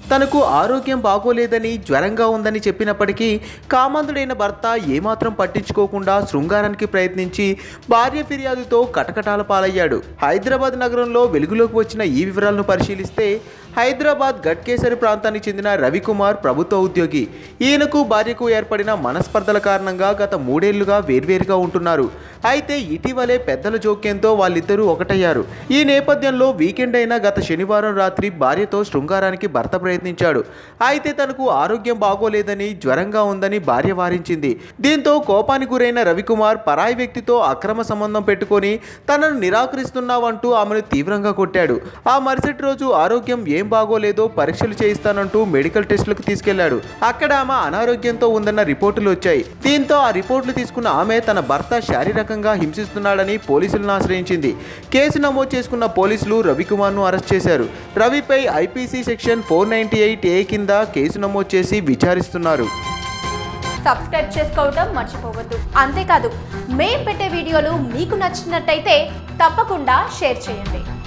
తనకు ఆరోగ్యం బాగోలేదని జ్వరంగా ఉందని చెప్పినప్పటికీ కామందుడైన భర్త ఏమాత్రం పట్టించుకోకుండా శృంగారానికి ప్రయత్నించి భార్య ఫిర్యాదుతో కటకటాల పాలయ్యాడు హైదరాబాద్ నగరంలో వెలుగులోకి వచ్చిన ఈ వివరాలను పరిశీలిస్తే హైదరాబాద్ గట్కేసరి ప్రాంతానికి చెందిన రవికుమార్ ప్రభుత్వ ఉద్యోగి ఈయనకు భార్యకు ఏర్పడిన మనస్పర్ధల కారణంగా గత మూడేళ్లుగా వేర్వేరుగా ఉంటున్నారు అయితే ఇటీవలే పెద్దల జోక్యంతో వాళ్ళిద్దరూ ఒకటయ్యారు ఈ నేపథ్యంలో వీకెండ్ అయిన గత శనివారం రాత్రి భార్యతో శృంగారానికి భర్త ప్రయత్నించాడు అయితే తనకు ఆరోగ్యం బాగోలేదని జ్వరంగా ఉందని భార్య వారించింది దీంతో కోపానికి గురైన రవికుమార్ పరాయి వ్యక్తితో అక్రమ సంబంధం పెట్టుకొని తనను నిరాకరిస్తున్నావంటూ ఆమెను తీవ్రంగా కొట్టాడు ఆ మరుసటి రోజు ఆరోగ్యం ఏం బాగోలేదో పరీక్షలు చేయిస్తానంటూ మెడికల్ టెస్టులకు తీసుకెళ్లాడు అక్కడ ఆమె అనారోగ్యంతో ఉందన్న రిపోర్టులు వచ్చాయి దీంతో ఆ రిపోర్టులు తీసుకున్న ఆమె తన భర్త శారీరకంగా హింసిస్తున్నాడని పోలీసులను ఆశ్రయించింది కేసు నమోదు చేసుకున్న పోలీసులు రవికుమార్ను అరెస్ట్ చేశారు రవిపై IPC section four ninety eight A కింద కేసు నమోదు చేసి విచారిస్తున్నారు సబ్స్క్రైబ్ చేసుకోవటం మర్చిపోవద్దు అంతేకాదు మేం పెట్టే వీడియోలు మీకు నచ్చినట్టయితే తప్పకుండా షేర్ చేయండి